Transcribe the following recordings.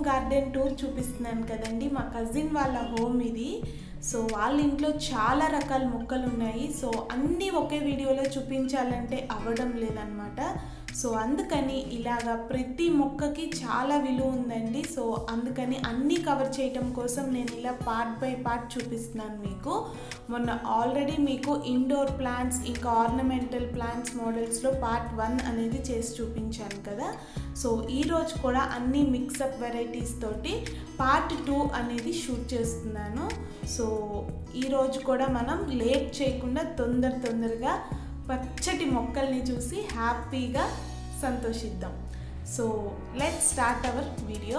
garden tour చూపిస్తున్నాను కదండి మా కజిన్ వాళ్ళ హోమ్ ఇది సో వాళ్ళ ఇంట్లో చాలా రకాల మొక్కలు ఉన్నాయి సో అన్నీ ఒకే వీడియోలో చూపించాలంటే అవ్వడం లేదనమాట సో అందుకని ఇలాగా ప్రతి మొక్కకి చాలా విలువ ఉందండి సో అందుకని అన్నీ కవర్ చేయటం కోసం నేను ఇలా పార్ట్ బై పార్ట్ చూపిస్తున్నాను మీకు మొన్న ఆల్రెడీ మీకు ఇండోర్ ప్లాంట్స్ ఇంకా ఆర్నమెంటల్ ప్లాంట్స్ మోడల్స్లో పార్ట్ వన్ అనేది చేసి చూపించాను కదా సో ఈరోజు కూడా అన్ని మిక్సప్ వెరైటీస్ తోటి పార్ట్ టూ అనేది షూట్ చేస్తున్నాను సో ఈరోజు కూడా మనం లేట్ చేయకుండా తొందర తొందరగా పచ్చటి మొక్కల్ని చూసి హ్యాపీగా సంతోషిద్దాం so let start our video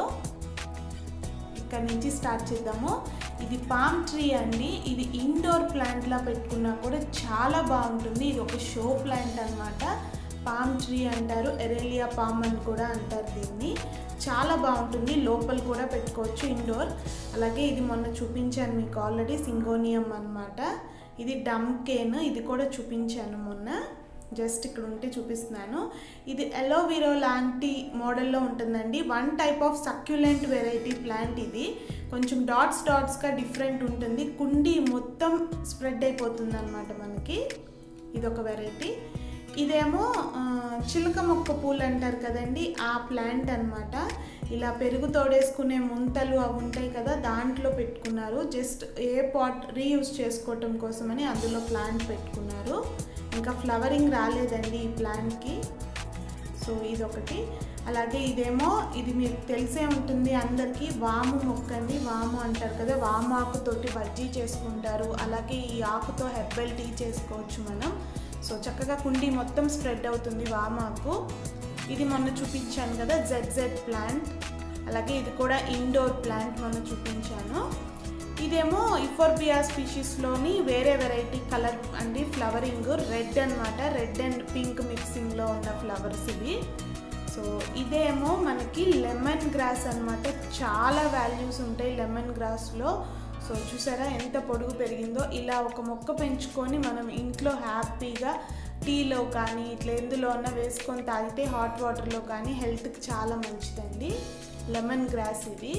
ఇక్కడ నుంచి స్టార్ట్ చేద్దాము ఇది పామ్ ట్రీ అండి ఇది ఇండోర్ ప్లాంట్లా పెట్టుకున్నా కూడా చాలా బాగుంటుంది ఇది ఒక షో ప్లాంట్ అనమాట పామ్ ట్రీ అంటారు ఎరేలియా పామ్ అని కూడా అంటారు దీన్ని చాలా బాగుంటుంది లోపల కూడా పెట్టుకోవచ్చు ఇండోర్ అలాగే ఇది మొన్న చూపించాను మీకు ఆల్రెడీ సింగోనియం అనమాట ఇది డమ్కేన్ ఇది కూడా చూపించాను మొన్న జస్ట్ ఇక్కడ ఉంటే చూపిస్తున్నాను ఇది ఎలోవిరో లాంటి మోడల్లో ఉంటుందండి one type of succulent variety plant ఇది కొంచెం డాట్స్ డాట్స్గా డిఫరెంట్ ఉంటుంది కుండి మొత్తం స్ప్రెడ్ అయిపోతుంది అనమాట మనకి ఇది ఒక వెరైటీ ఇదేమో చిలుక మొక్క పూలు అంటారు కదండి ఆ ప్లాంట్ అనమాట ఇలా పెరుగు తోడేసుకునే ముంతలు అవి ఉంటాయి కదా దాంట్లో పెట్టుకున్నారు జస్ట్ ఏ పాట్ రీయూజ్ చేసుకోవటం కోసమని అందులో ప్లాంట్ పెట్టుకున్నారు ఇంకా ఫ్లవరింగ్ రాలేదండి ఈ ప్లాంట్కి సో ఇదొకటి అలాగే ఇదేమో ఇది మీకు తెలిసే ఉంటుంది అందరికీ వాము మొక్క అండి వాము అంటారు కదా వాము ఆకుతోటి బజ్జీ చేసుకుంటారు అలాగే ఈ ఆకుతో హెర్బల్ టీ చేసుకోవచ్చు మనం సో చక్కగా కుండీ మొత్తం స్ప్రెడ్ అవుతుంది వామాకు ఇది మొన్న చూపించాను కదా జెడ్ జెడ్ ప్లాంట్ అలాగే ఇది కూడా ఇండోర్ ప్లాంట్ మొన్న చూపించాను ఇదేమో ఇఫోర్బియా స్పీషీస్లోని వేరే వెరైటీ కలర్ అండి ఫ్లవరింగ్ రెడ్ అనమాట రెడ్ అండ్ పింక్ మిక్సింగ్లో ఉన్న ఫ్లవర్స్ ఇవి సో ఇదేమో మనకి లెమన్ గ్రాస్ అనమాట చాలా వాల్యూస్ ఉంటాయి లెమన్ గ్రాస్లో సో చూసారా ఎంత పొడుగు పెరిగిందో ఇలా ఒక మొక్క పెంచుకొని మనం ఇంట్లో హ్యాపీగా టీలో కానీ ఇట్లా ఎందులో అన్నా వేసుకొని తాగితే హాట్ వాటర్లో కానీ హెల్త్కి చాలా మంచిదండి లెమన్ గ్రాస్ ఇది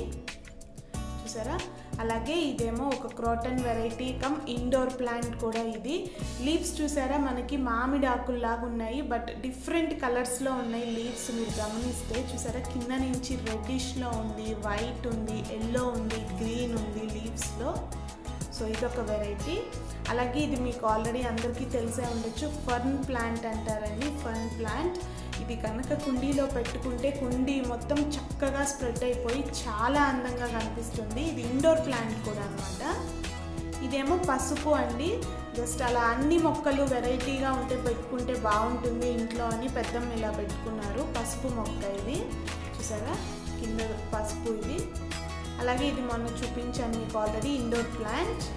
చూసారా అలాగే ఇదేమో ఒక croton variety cum indoor plant కూడా ఇది లీవ్స్ చూసారా మనకి మామిడి ఆకుల్లాగా ఉన్నాయి బట్ డిఫరెంట్ కలర్స్లో ఉన్నాయి లీవ్స్ మీరు గమనిస్తే చూసారా కింద నుంచి రెడ్డిష్లో ఉంది వైట్ ఉంది ఎల్లో ఉంది గ్రీన్ ఉంది లీవ్స్లో సో ఇదొక వెరైటీ అలాగే ఇది మీకు ఆల్రెడీ అందరికీ తెలిసే ఉండొచ్చు ఫర్న్ ప్లాంట్ అంటారండి ఫర్న్ ప్లాంట్ ఇది కనుక కుండీలో పెట్టుకుంటే కుండీ మొత్తం చక్కగా స్ప్రెడ్ అయిపోయి చాలా అందంగా కనిపిస్తుంది ఇది ఇండోర్ ప్లాంట్ కూడా అనమాట ఇదేమో పసుపు అండి జస్ట్ అలా అన్ని మొక్కలు వెరైటీగా ఉంటే పెట్టుకుంటే బాగుంటుంది ఇంట్లో అని పెద్దమ్మ ఇలా పెట్టుకున్నారు పసుపు మొక్క ఇది చూసారా కింద పసుపు ఇది అలాగే ఇది మొన్న చూపించాను మీకు ఆల్రెడీ ఇండోర్ ప్లాంట్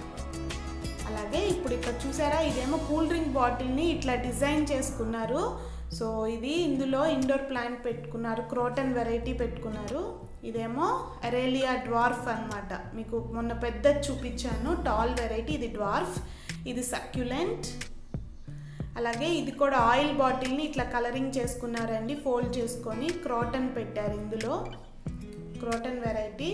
అలాగే ఇప్పుడు ఇక్కడ చూసారా ఇదేమో కూల్ డ్రింక్ బాటిల్ని ఇట్లా డిజైన్ చేసుకున్నారు సో ఇది ఇందులో ఇండోర్ ప్లాంట్ పెట్టుకున్నారు క్రోటన్ వెరైటీ పెట్టుకున్నారు ఇదేమో అరేలియా డ్వార్ఫ్ అనమాట మీకు మొన్న పెద్ద చూపించాను టాల్ వెరైటీ ఇది డ్వార్ఫ్ ఇది సక్యులెంట్ అలాగే ఇది కూడా ఆయిల్ బాటిల్ని ఇట్లా కలరింగ్ చేసుకున్నారండి ఫోల్డ్ చేసుకొని క్రోటన్ పెట్టారు ఇందులో క్రోటన్ వెరైటీ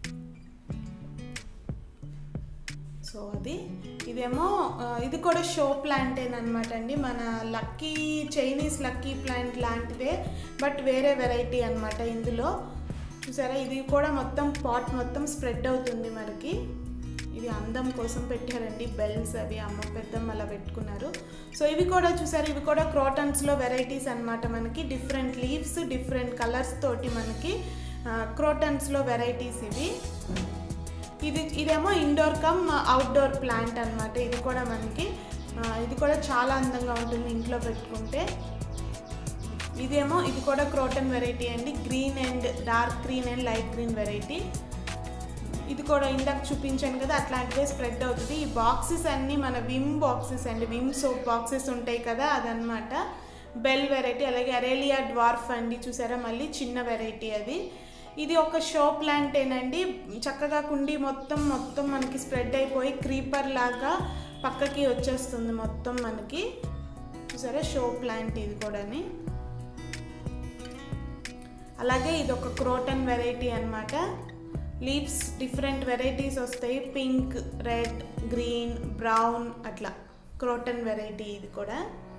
సో అది ఇదేమో ఇది కూడా షో ప్లాంటేన్ అనమాట అండి మన లక్కీ చైనీస్ లక్కీ ప్లాంట్ లాంటిదే బట్ వేరే వెరైటీ అనమాట ఇందులో చూసారా ఇది కూడా మొత్తం పాట్ మొత్తం స్ప్రెడ్ అవుతుంది మనకి ఇది అందం కోసం పెట్టారండి బెల్స్ అవి అమ్మ పెద్దమ్మ అలా పెట్టుకున్నారు సో ఇవి కూడా చూసారు ఇవి కూడా క్రోటన్స్లో వెరైటీస్ అనమాట మనకి డిఫరెంట్ లీవ్స్ డిఫరెంట్ కలర్స్ తోటి మనకి క్రోటన్స్లో వెరైటీస్ ఇవి ఇది ఇదేమో ఇండోర్ కమ్ అవుట్డోర్ ప్లాంట్ అనమాట ఇది కూడా మనకి ఇది కూడా చాలా అందంగా ఉంటుంది ఇంట్లో పెట్టుకుంటే ఇదేమో ఇది కూడా క్రోటన్ వెరైటీ అండి green and dark green and light green variety ఇది కూడా ఇందాక చూపించాను కదా అట్లాంటిదే స్ప్రెడ్ అవుతుంది ఈ బాక్సెస్ అన్నీ మన విమ్ బాక్సెస్ అండి విమ్ సోప్ బాక్సెస్ ఉంటాయి కదా అదనమాట బెల్ వెరైటీ అలాగే అరేలియా డ్వార్ఫ్ అండి చూసారా మళ్ళీ చిన్న వెరైటీ అది ఇది ఒక షో ప్లాంటేనండి చక్కగా కుండీ మొత్తం మొత్తం మనకి స్ప్రెడ్ అయిపోయి క్రీపర్ లాగా పక్కకి వచ్చేస్తుంది మొత్తం మనకి చూసారా షో ప్లాంట్ ఇది కూడాని అలాగే ఇది ఒక క్రోటన్ వెరైటీ అనమాట లీవ్స్ డిఫరెంట్ వెరైటీస్ వస్తాయి పింక్ రెడ్ గ్రీన్ బ్రౌన్ అట్లా క్రోటన్ వెరైటీ ఇది కూడా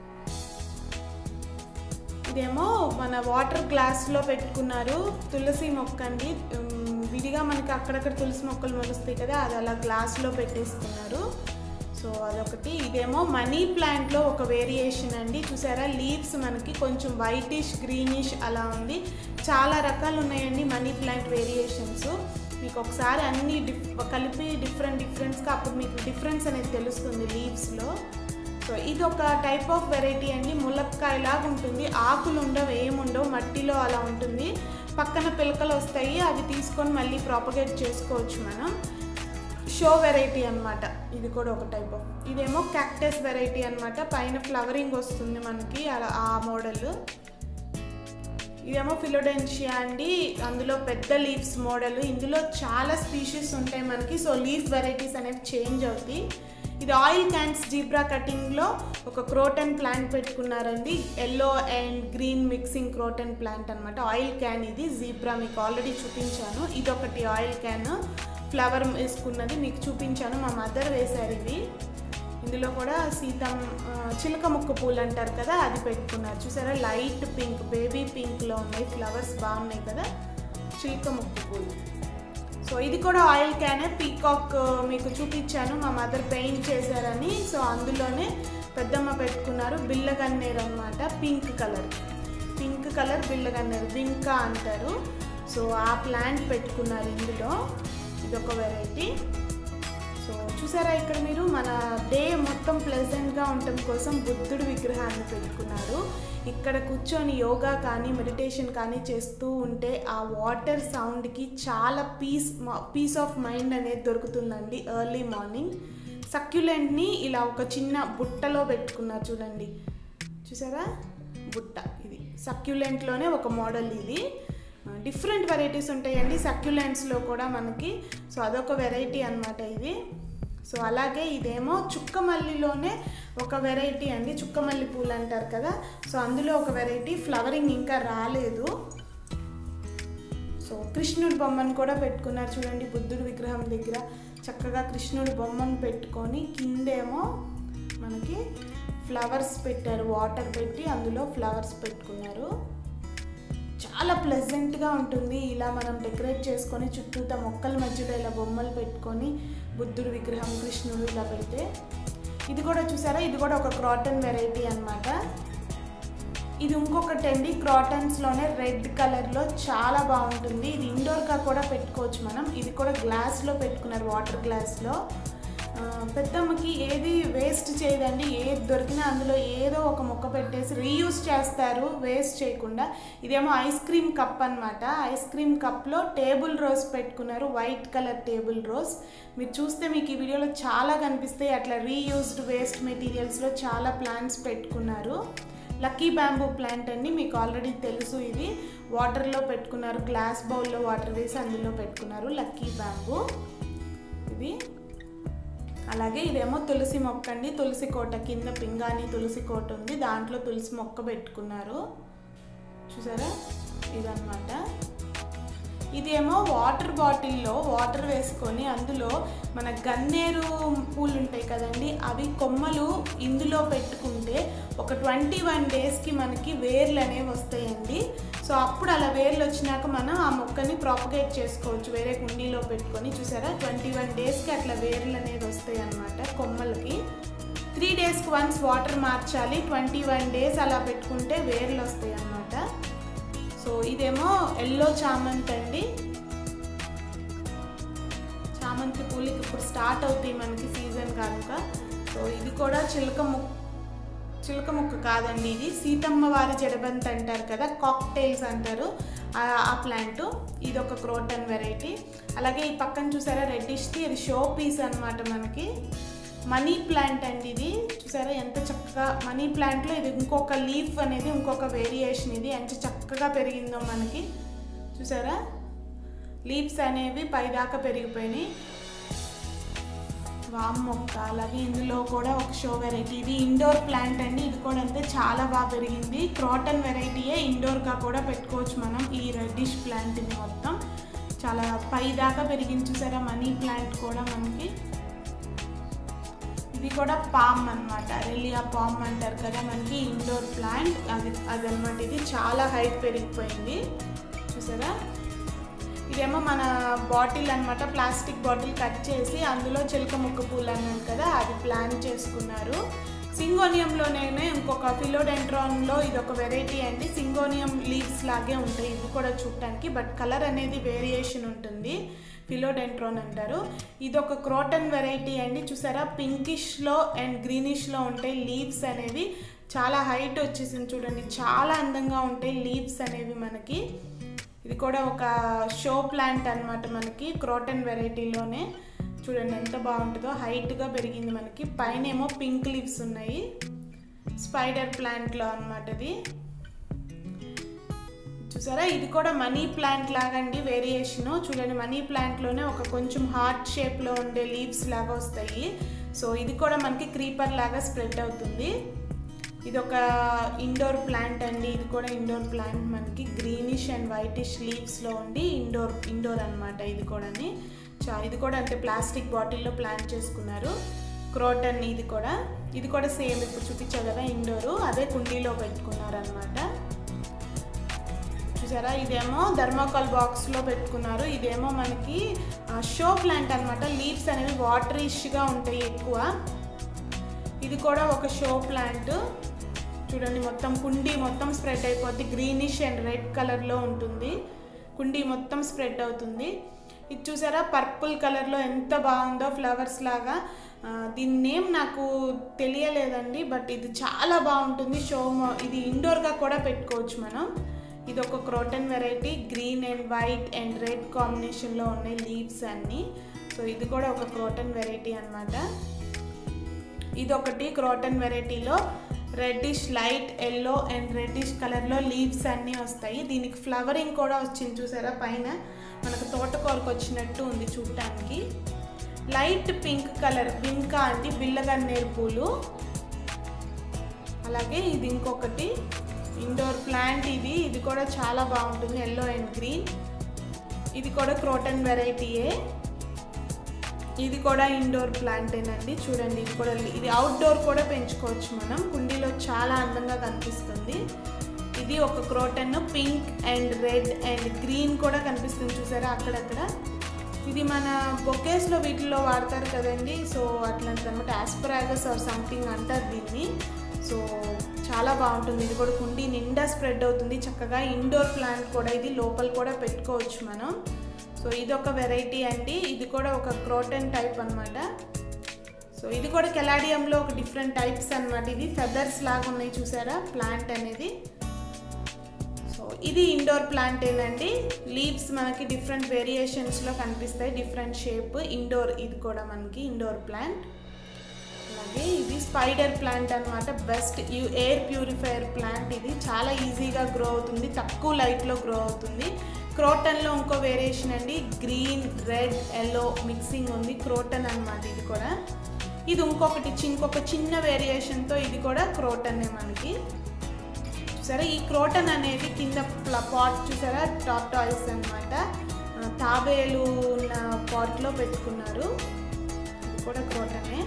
ఇదేమో మన వాటర్ గ్లాస్లో పెట్టుకున్నారు తులసి మొక్క అండి ఉమ్, విడిగా మనకి అక్కడక్కడ తులసి మొక్కలు మొలుస్తాయి కదా అది అలా గ్లాస్లో పెట్టేసుకున్నారు సో అదొకటి ఇదేమో మనీ ప్లాంట్లో ఒక వేరియేషన్ అండి చూసారా లీవ్స్ మనకి కొంచెం వైటిష్ గ్రీనిష్ అలా ఉంది చాలా రకాలు ఉన్నాయండి మనీ ప్లాంట్ వేరియేషన్స్ మీకు ఒకసారి అన్ని డిఫ్ కలిపి డిఫరెంట్ డిఫరెంట్స్గా అప్పుడు మీకు డిఫరెన్స్ అనేది తెలుస్తుంది లీవ్స్లో సో ఇది ఒక టైప్ ఆఫ్ వెరైటీ అండి ములక్కాయలాగా ఉంటుంది ఆకులు ఉండవు ఏముండవు మట్టిలో అలా ఉంటుంది పక్కన పిలకలు వస్తాయి అవి తీసుకొని మళ్ళీ ప్రాపగేట్ చేసుకోవచ్చు మనం షో వెరైటీ అన్నమాట ఇది కూడా ఒక టైప్ ఆఫ్ ఇదేమో క్యాక్టస్ వెరైటీ అన్నమాట పైన ఫ్లవరింగ్ వస్తుంది మనకి అలా ఆ మోడల్ ఇదేమో ఫిలోడెన్షియా అండి అందులో పెద్ద లీవ్స్ మోడల్ ఇందులో చాలా స్పీషీస్ ఉంటాయి మనకి సో లీఫ్ వెరైటీస్ అనేవి చేంజ్ అవుతాయి ఇది ఆయిల్ క్యాన్స్ జీబ్రా కటింగ్లో ఒక క్రోటన్ ప్లాంట్ పెట్టుకున్నారండి yellow and green mixing croton plant అనమాట ఆయిల్ క్యాన్ ఇది జీబ్రా మీకు ఆల్రెడీ చూపించాను ఇది ఒకటి ఆయిల్ క్యాన్ ఫ్లవర్ వేసుకున్నది మీకు చూపించాను మా మదర్ వేశారు ఇవి ఇందులో కూడా సీతం ఆ, చిలక ముక్క పూలు అంటారు కదా అది పెట్టుకున్నారు చూసారా లైట్ పింక్ బేబీ పింక్లో ఉన్నాయి ఫ్లవర్స్ బాగున్నాయి కదా చిలక ముక్క పూలు సో ఇది కూడా ఆయిల్ క్యానే పీకాక్ మీకు చూపించాను మా మదర్ పెయింట్ చేశారని సో అందులోనే పెద్దమ్మ పెట్టుకున్నారు బిల్లగన్నేరు అనమాట పింక్ కలర్ పింక్ కలర్ బిల్లగన్నేరు వింకా అంటారు సో ఆ ప్లాంట్ పెట్టుకున్నారు ఇందులో ఇదొక వెరైటీ సో చూసారా ఇక్కడ మీరు మన డే మొత్తం ప్లెజెంట్గా ఉండటం కోసం బుద్ధుడి విగ్రహాన్ని పెట్టుకున్నారు ఇక్కడ కూర్చొని యోగా కానీ మెడిటేషన్ కానీ చేస్తూ ఉంటే ఆ వాటర్ సౌండ్కి చాలా పీస్ పీస్ ఆఫ్ మైండ్ అనేది దొరుకుతుందండి ఎర్లీ మార్నింగ్ సక్యులెంట్ని ఇలా ఒక చిన్న బుట్టలో పెట్టుకున్నారు చూడండి చూసారా బుట్ట ఇది సక్యులెంట్లోనే ఒక మోడల్ ఇది డిఫరెంట్ వెరైటీస్ ఉంటాయండి సక్యులెంట్స్లో కూడా మనకి సో అదొక వెరైటీ అన్నమాట ఇది సో అలాగే ఇదేమో చుక్కమల్లిలోనే ఒక వెరైటీ అండి చుక్కమల్లి పూలు అంటారు కదా సో అందులో ఒక వెరైటీ ఫ్లవరింగ్ ఇంకా రాలేదు సో కృష్ణుడి బొమ్మను కూడా పెట్టుకున్నారు చూడండి బుద్ధుడి విగ్రహం దగ్గర చక్కగా కృష్ణుడి బొమ్మను పెట్టుకొని కిందేమో మనకి ఫ్లవర్స్ పెట్టారు వాటర్ పెట్టి అందులో ఫ్లవర్స్ పెట్టుకున్నారు చాలా ప్లెజెంట్గా ఉంటుంది ఇలా మనం డెకరేట్ చేసుకొని చుట్టూతా మొక్కల మధ్యలో ఇలా బొమ్మలు పెట్టుకొని బుద్ధుడి విగ్రహం కృష్ణుడు ఇలా పెడితే ఇది కూడా చూసారా ఇది కూడా ఒక క్రాటన్ వెరైటీ అన్నమాట ఇది ఇంకొకటి అండి క్రాటన్స్లోనే రెడ్ కలర్లో చాలా బాగుంటుంది ఇది ఇండోర్గా కూడా పెట్టుకోవచ్చు మనం ఇది కూడా గ్లాస్లో పెట్టుకున్నారు వాటర్ గ్లాస్లో ఆ, పెద్దమ్మకి ఏది వేస్ట్ చేయదండి ఏది దొరికినా అందులో ఏదో ఒక మొక్క పెట్టేసి రీయూస్ చేస్తారు వేస్ట్ చేయకుండా ఇదేమో ఐస్ క్రీమ్ కప్ అన్నమాట ఐస్ క్రీమ్ కప్లో టేబుల్ రోజ్ పెట్టుకున్నారు వైట్ కలర్ టేబుల్ రోజ్ మీరు చూస్తే మీకు ఈ వీడియోలో చాలా కనిపిస్తాయి అట్లా రీయూస్డ్ వేస్ట్ మెటీరియల్స్లో చాలా ప్లాంట్స్ పెట్టుకున్నారు లక్కీ బ్యాంబూ ప్లాంట్ అండి మీకు ఆల్రెడీ తెలుసు ఇది వాటర్లో పెట్టుకున్నారు గ్లాస్ బౌల్లో వాటర్ వేసి అందులో పెట్టుకున్నారు లక్కీ బ్యాంబూ ఇది అలాగే ఇదేమో తులసి మొక్క అండి తులసి కోట కింద పింగాణి తులసి కోట ఉంది దాంట్లో తులసి మొక్క పెట్టుకున్నారు చూసారా ఇదన్నమాట ఇదేమో వాటర్ బాటిల్లో వాటర్ వేసుకొని అందులో మన గన్నేరు పూలు ఉంటాయి కదండి అవి కొమ్మలు ఇందులో పెట్టుకుంటే ఒక ట్వంటీ వన్ డేస్కి మనకి వేర్లు అనేవి వస్తాయండి సో అప్పుడు అలా వేర్లు వచ్చినాక మనం ఆ మొక్కని ప్రాపగేట్ చేసుకోవచ్చు వేరే కుండీలో పెట్టుకొని చూసారా ట్వంటీ వన్ డేస్కి అట్లా వేర్లు అనేది వస్తాయి అన్నమాట కొమ్మలకి త్రీ డేస్కి వన్స్ వాటర్ మార్చాలి ట్వంటీ వన్ డేస్ అలా పెట్టుకుంటే వేర్లు వస్తాయి అన్నమాట సో ఇదేమో ఎల్లో చామంతి అండి చామంతి పూలకి ఇప్పుడు స్టార్ట్ అవుతాయి మనకి సీజన్ కనుక సో ఇది కూడా చిలక ముక్క చిలక ముక్క కాదండి ఇది సీతమ్మ వారి జడబంత్ అంటారు కదా కాక్టైల్స్ అంటారు ఆ- ఆ ప్లాంట్ ఇది ఒక క్రోటన్ వెరైటీ అలాగే ఈ పక్కన చూసారా రెడ్డిష్ది ఇది షో పీస్ అన్నమాట మనకి మనీ ప్లాంట్ అండి ఇది చూసారా ఎంత చక్కగా మనీ ప్లాంట్లో ఇది ఇంకొక లీఫ్ అనేది ఇంకొక వేరియేషన్ ఇది ఎంత చక్కగా పెరిగిందో మనకి చూసారా లీవ్స్ అనేవి పైదాకా పెరిగిపోయినాయి వామ్ మొక్క అలాగే ఇందులో కూడా ఒక షో వెరైటీ ఇది ఇండోర్ ప్లాంట్ అండి ఇది కూడా అంతే చాలా బాగా పెరిగింది క్రాటన్ వెరైటీయే ఇండోర్గా కూడా పెట్టుకోవచ్చు మనం ఈ రెడ్డిష్ ప్లాంట్ని మొత్తం చాలా పై దాకా పెరిగింది చూసారా మనీ ప్లాంట్ కూడా మనకి ఇది కూడా పామ్ అనమాట రెలియా పామ్ అంటారు కదా మనకి ఇండోర్ ప్లాంట్ అది అదనమాట ఇది చాలా హైట్ పెరిగిపోయింది చూసారా ఇదేమో మన బాటిల్ అనమాట ప్లాస్టిక్ బాటిల్ కట్ చేసి అందులో చిలక ముక్క పూలు అన్నాను కదా అది ప్లాన్ చేసుకున్నారు సింగోనియంలోనే ఇంకొక ఫిలోడెంట్రాన్లో ఇది ఒక వెరైటీ అండి సింగోనియం లీవ్స్ లాగే ఉంటాయి ఇది కూడా చూడటానికి బట్ కలర్ అనేది వేరియేషన్ ఉంటుంది ఫిలోడెంట్రాన్ అంటారు ఇది ఒక క్రోటన్ వెరైటీ అండి చూసారా పింకిష్లో అండ్ గ్రీనిష్లో ఉంటాయి లీవ్స్ అనేవి చాలా హైట్ వచ్చేసింది చూడండి చాలా అందంగా ఉంటాయి లీవ్స్ అనేవి మనకి ఇది కూడా ఒక షో ప్లాంట్ అనమాట మనకి క్రోటన్ వెరైటీలోనే చూడండి ఎంత బాగుంటుందో హైట్గా పెరిగింది మనకి పైన ఏమో పింక్ లీవ్స్ ఉన్నాయి స్పైడర్ ప్లాంట్లో అనమాట ఇది చూసారా ఇది కూడా మనీ ప్లాంట్ లాగండి వేరియేషన్ చూడండి మనీ ప్లాంట్లోనే ఒక కొంచెం హార్ట్ షేప్లో ఉండే లీవ్స్ లాగా వస్తాయి సో ఇది కూడా మనకి క్రీపర్ లాగా స్ప్రెడ్ అవుతుంది ఇది ఒక ఇండోర్ ప్లాంట్ అండి ఇది కూడా ఇండోర్ ప్లాంట్ మనకి గ్రీనిష్ అండ్ వైటిష్ లీవ్స్లో ఉండి ఇండోర్ ఇండోర్ అనమాట ఇది కూడాని చా ఇది కూడా అంటే ప్లాస్టిక్ బాటిల్లో ప్లాంట్ చేసుకున్నారు క్రోటన్ ఇది కూడా ఇది కూడా సేమ్ ఇప్పుడు చూపించా కదా ఇండోరు అదే కుండీలో పెట్టుకున్నారు అనమాట చూసారా ఇదేమో థర్మాకోల్ బాక్స్లో పెట్టుకున్నారు ఇదేమో మనకి షో ప్లాంట్ అనమాట లీవ్స్ అనేవి వాటరిష్గా ఉంటాయి ఎక్కువ ఇది కూడా ఒక షో ప్లాంట్ చూడండి మొత్తం కుండీ మొత్తం స్ప్రెడ్ అయిపోద్ది గ్రీనిష్ అండ్ రెడ్ కలర్లో ఉంటుంది కుండీ మొత్తం స్ప్రెడ్ అవుతుంది ఇది చూసారా పర్పుల్ కలర్లో ఎంత బాగుందో ఫ్లవర్స్ లాగా దీని నేమ్ నాకు తెలియలేదండి బట్ ఇది చాలా బాగుంటుంది షో ఇది ఇండోర్గా కూడా పెట్టుకోవచ్చు మనం ఇది ఒక croton variety green and white and red కాంబినేషన్లో ఉన్నాయి లీవ్స్ అన్నీ సో ఇది కూడా ఒక క్రోటన్ వెరైటీ అనమాట ఇది ఒకటి క్రోటన్ వెరైటీలో reddish light yellow and reddish కలర్లో లీవ్స్ అన్నీ వస్తాయి దీనికి ఫ్లవరింగ్ కూడా వచ్చింది చూసారా పైన మనకు తోటకూరకు వచ్చినట్టు ఉంది చూడటానికి లైట్ పింక్ కలర్ బింకా అంటే బిల్లగన్నేరు పూలు అలాగే ఇది ఇంకొకటి ఇండోర్ ప్లాంట్ ఇది ఇది కూడా చాలా బాగుంటుంది ఎల్లో అండ్ గ్రీన్ ఇది కూడా క్రోటన్ వెరైటీయే ఇది కూడా ఇండోర్ ప్లాంటేనండి చూడండి ఇది కూడా ఇది అవుట్డోర్ కూడా పెంచుకోవచ్చు మనం కుండీలో చాలా అందంగా కనిపిస్తుంది ఇది ఒక croton pink and red and green కూడా కనిపిస్తుంది చూసారా అక్కడక్కడ ఇది మన బొకేస్లో వీటిలో వాడతారు కదండి సో అట్లాంటిది అనమాట ఆస్పరాగస్ ఆర్ సంథింగ్ అంటారు దీన్ని సో చాలా బాగుంటుంది ఇది కూడా కుండీ నిండా స్ప్రెడ్ అవుతుంది చక్కగా ఇండోర్ ప్లాంట్ కూడా ఇది లోపల కూడా పెట్టుకోవచ్చు మనం సో ఇది ఒక వెరైటీ అండి ఇది కూడా ఒక క్రోటన్ టైప్ అనమాట సో ఇది కూడా కెలాడియంలో ఒక డిఫరెంట్ టైప్స్ అనమాట ఇది ఫెదర్స్ లాగా ఉన్నాయి చూసారా ప్లాంట్ అనేది సో ఇది ఇండోర్ ప్లాంట్ ఏనండి లీవ్స్ మనకి డిఫరెంట్ వేరియేషన్స్లో కనిపిస్తాయి డిఫరెంట్ షేప్ ఇండోర్ ఇది కూడా మనకి ఇండోర్ ప్లాంట్ అలాగే ఇది స్పైడర్ ప్లాంట్ అనమాట best you air purifier plant ఇది చాలా ఈజీగా గ్రో అవుతుంది తక్కువ లైట్లో గ్రో అవుతుంది క్రోటన్లో ఇంకో వేరియేషన్ అండి గ్రీన్ రెడ్ ఎల్లో మిక్సింగ్ ఉంది క్రోటన్ అనమాట ఇది కూడా ఇది ఇంకొకటి ఇంకొక చిన్న వేరియేషన్తో ఇది కూడా క్రోటన్నే మనకి చూసారా ఈ క్రోటన్ అనేది కింద పాట్ చూసారా టాప్ టాయిస్ అనమాట తాబేలు ఉన్న పాట్లో పెట్టుకున్నారు ఇది కూడా క్రోటనే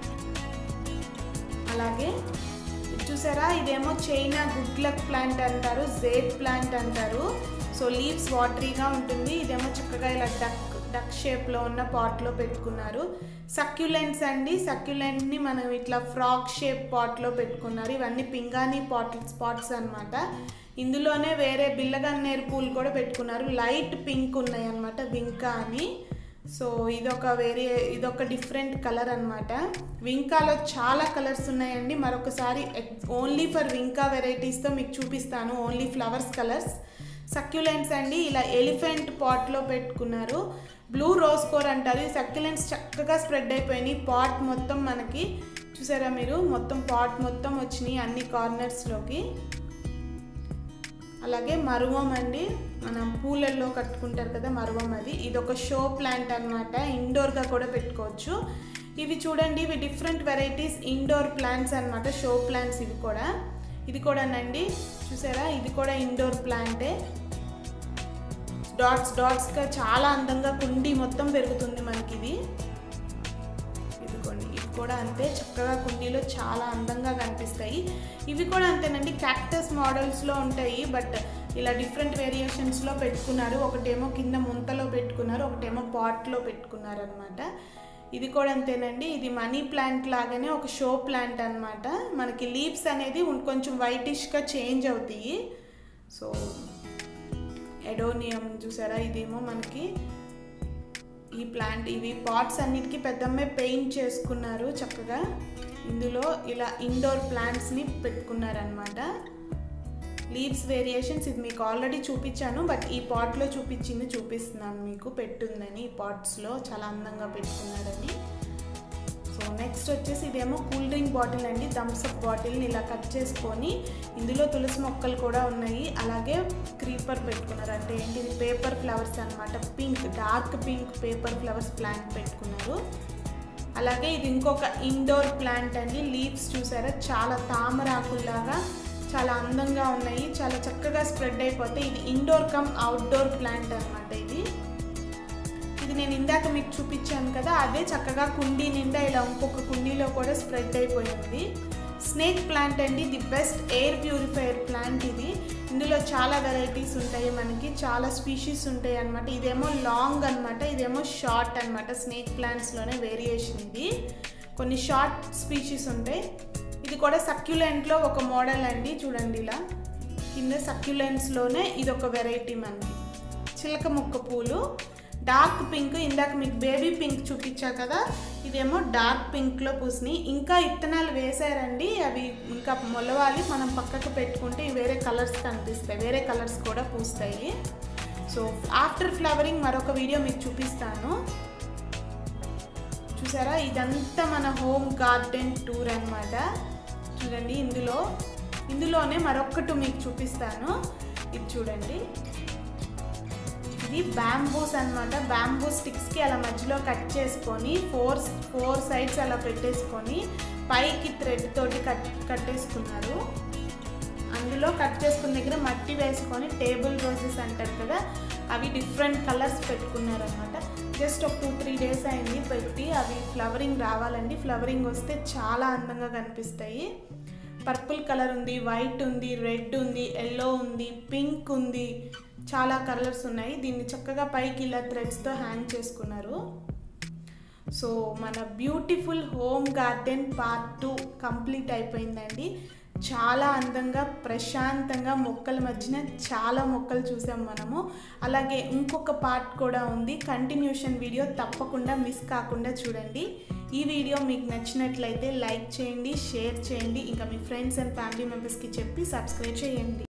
అలాగే చూసారా ఇదేమో చైనా గుడ్ లక్ ప్లాంట్ అంటారు జేడ్ ప్లాంట్ అంటారు సో లీవ్స్ వాటరీగా ఉంటుంది ఇదేమో చక్కగా ఇలా డక్ డక్ షేప్లో ఉన్న పాట్లో పెట్టుకున్నారు సక్యులెంట్స్ అండి సక్యులెంట్ని మనం ఇట్లా ఫ్రాక్ షేప్ పాట్లో పెట్టుకున్నారు ఇవన్నీ పింగాణి పాట్ స్పాట్స్ అనమాట ఇందులోనే వేరే బిల్లగన్నేరు పూలు కూడా పెట్టుకున్నారు లైట్ పింక్ ఉన్నాయి అనమాట వింకా అని సో ఇదొక వేరే ఇదొక డిఫరెంట్ కలర్ అనమాట వింకాలో చాలా కలర్స్ ఉన్నాయండి మరొకసారి ఓన్లీ ఫర్ వింకా వెరైటీస్తో మీకు చూపిస్తాను ఓన్లీ ఫ్లవర్స్ కలర్స్ సక్యులెంట్స్ అండి ఇలా ఎలిఫెంట్ పాట్లో పెట్టుకున్నారు బ్లూ రోజ్ కోర్ అంటారు ఈ సక్యులెంట్స్ చక్కగా స్ప్రెడ్ అయిపోయినాయి పాట్ మొత్తం మనకి చూసారా మీరు మొత్తం పాట్ మొత్తం వచ్చినాయి అన్ని కార్నర్స్లోకి అలాగే మరువం అండి మనం పూలల్లో కట్టుకుంటారు కదా మరువం అది ఇది ఒక షో ప్లాంట్ అనమాట ఇండోర్గా కూడా పెట్టుకోవచ్చు ఇవి చూడండి ఇవి డిఫరెంట్ వెరైటీస్ ఇండోర్ ప్లాంట్స్ అనమాట షో ప్లాంట్స్ ఇవి కూడా ఇది కూడానండి చూసారా ఇది కూడా ఇండోర్ ప్లాంటే డాట్స్ డాట్స్గా చాలా అందంగా కుండి మొత్తం పెరుగుతుంది మనకి ఇది ఇదిగోండి ఇవి కూడా అంతే చక్కగా కుండీలో చాలా అందంగా కనిపిస్తాయి ఇవి కూడా అంతేనండి క్యాక్టస్ మోడల్స్లో ఉంటాయి బట్ ఇలా డిఫరెంట్ వేరియేషన్స్లో పెట్టుకున్నారు ఒకటేమో కింద ముంతలో పెట్టుకున్నారు ఒకటేమో పాట్లో పెట్టుకున్నారు అనమాట ఇది కూడా అంతేనండి ఇది మనీ ప్లాంట్ లాగానే ఒక షో ప్లాంట్ అనమాట మనకి లీవ్స్ అనేది ఉం- కొంచెం వైటిష్గా చేంజ్ అవుతాయి సో ఎడోనియం చూసారా ఇదేమో మనకి ఈ ప్లాంట్ ఇవి పాట్స్ అన్నిటికీ పెద్దమ్మే పెయింట్ చేసుకున్నారు చక్కగా ఇందులో ఇలా ఇండోర్ ప్లాంట్స్ని పెట్టుకున్నారనమాట లీవ్స్ వేరియేషన్స్ ఇది మీకు ఆల్రెడీ చూపించాను బట్ ఈ పాట్లో చూపించింది చూపిస్తున్నాను మీకు పెట్టుందని ఈ పాట్స్లో చాలా అందంగా పెట్టుకున్నారని సో నెక్స్ట్ వచ్చేసి ఇదేమో కూల్ డ్రింక్ బాటిల్ అండి థమ్స్అప్ బాటిల్ని ఇలా కట్ చేసుకొని ఇందులో తులసి మొక్కలు కూడా ఉన్నాయి అలాగే క్రీపర్ పెట్టుకున్నారు అంటే ఏంటి ఇది పేపర్ ఫ్లవర్స్ అనమాట pink dark pink paper flowers plant పెట్టుకున్నారు అలాగే ఇది ఇంకొక ఇండోర్ ప్లాంట్ అండి లీవ్స్ చూసారా చాలా తామరాకుల్లాగా చాలా అందంగా ఉన్నాయి చాలా చక్కగా స్ప్రెడ్ అయిపోతాయి ఇది ఇండోర్ కమ్ అవుట్డోర్ ప్లాంట్ అనమాట ఇది ఇది నేను ఇందాక మీకు చూపించాను కదా అదే చక్కగా కుండీ నిండా ఇలా ఇంకొక కుండీలో కూడా స్ప్రెడ్ అయిపోయింది స్నేక్ ప్లాంట్ అండి the best air purifier plant ఇది ఇందులో చాలా వెరైటీస్ ఉంటాయి మనకి చాలా స్పీషీస్ ఉంటాయి అనమాట ఇదేమో లాంగ్ అనమాట ఇదేమో షార్ట్ అనమాట స్నేక్ ప్లాంట్స్లోనే వేరియేషన్ ఇది కొన్ని షార్ట్ స్పీషీస్ ఉంటాయి ఇది కూడా సక్యులెంట్లో ఒక మోడల్ అండి చూడండి ఇలా కింద సక్యులెంట్స్లోనే ఇది ఒక వెరైటీ మనకి చిలక ముక్క పూలు డార్క్ పింక్ ఇందాక మీకు బేబీ పింక్ చూపించా కదా ఇదేమో డార్క్ పింక్లో పూసినాయి ఇంకా ఇత్తనాలు వేసారండి అవి ఇంకా మొలవాలి మనం పక్కకు పెట్టుకుంటే ఇవి వేరే కలర్స్ కనిపిస్తాయి వేరే కలర్స్ కూడా పూస్తాయి సో ఆఫ్టర్ ఫ్లవరింగ్ మరొక వీడియో మీకు చూపిస్తాను చూసారా ఇదంతా మన హోమ్ గార్డెన్ టూర్ అన్నమాట చూడండి ఇందులో ఇందులోనే మరొకటి మీకు చూపిస్తాను ఇది చూడండి ఇది బ్యాంబూస్ అన్నమాట బ్యాంబూ స్టిక్స్కి అలా మధ్యలో కట్ చేసుకొని ఫోర్ ఫోర్ సైడ్స్ అలా పెట్టేసుకొని పైకి థ్రెడ్ తోటి కట్ కట్టేసుకున్నారు అందులో కట్ చేసుకున్న దగ్గర మట్టి వేసుకొని టేబుల్ రోజెస్ అంటారు కదా అవి డిఫరెంట్ కలర్స్ పెట్టుకున్నారనమాట జస్ట్ ఒక టూ త్రీ డేస్ అయింది పెట్టి అవి ఫ్లవరింగ్ రావాలండి ఫ్లవరింగ్ వస్తే చాలా అందంగా కనిపిస్తాయి పర్పుల్ కలర్ ఉంది వైట్ ఉంది రెడ్ ఉంది ఎల్లో ఉంది పింక్ ఉంది చాలా కలర్స్ ఉన్నాయి దీన్ని చక్కగా పైకి ఇలా థ్రెడ్స్తో హ్యాంగ్ చేసుకున్నారు సో మన beautiful home garden part two complete అయిపోయిందండి చాలా అందంగా ప్రశాంతంగా మొక్కల మధ్యన చాలా మొక్కలు చూసాం మనము అలాగే ఇంకొక పార్ట్ కూడా ఉంది కంటిన్యూషన్ వీడియో తప్పకుండా మిస్ కాకుండా చూడండి ఈ వీడియో మీకు నచ్చినట్లయితే లైక్ చేయండి షేర్ చేయండి ఇంకా మీ ఫ్రెండ్స్ అండ్ ఫ్యామిలీ మెంబర్స్కి చెప్పి సబ్స్క్రైబ్ చేయండి